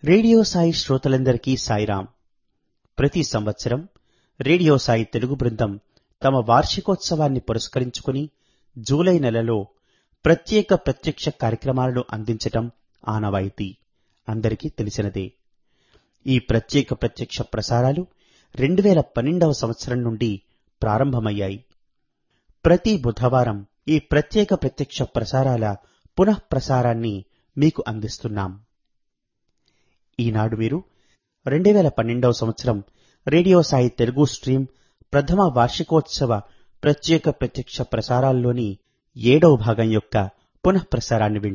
radio Sai శ్రోతలందరికీ సాయిరాం ప్రతి సంవత్సరం రేడియో సాయి తెలుగు బృందం తమ వార్షికోత్సవాన్ని పురస్కరించుకుని జూలై నెలలో ప్రత్యేక ప్రత్యక్ష కార్యక్రమాలను అందించటం ఆనవాయితీ అందరికీ తెలిసినదే ఈ ప్రత్యేక ప్రత్యక్ష ప్రసారాలు రెండు వేల పన్నెండవ సంవత్సరం నుండి ప్రారంభమయ్యాయి ప్రతి బుధవారం ఈ ప్రత్యేక ప్రత్యక్ష ప్రసారాల పునః ప్రసారాన్ని మీకు అందిస్తున్నాం ఈనాడు మీరు రెండు వేల పన్నెండవ సంవత్సరం రేడియో సాయి తెలుగు స్ట్రీమ్ ప్రథమ వార్షికోత్సవ ప్రత్యేక ప్రత్యక్ష ప్రసారాల్లోని ఏడవ భాగం యొక్క పునః ప్రసారాన్ని వింటారు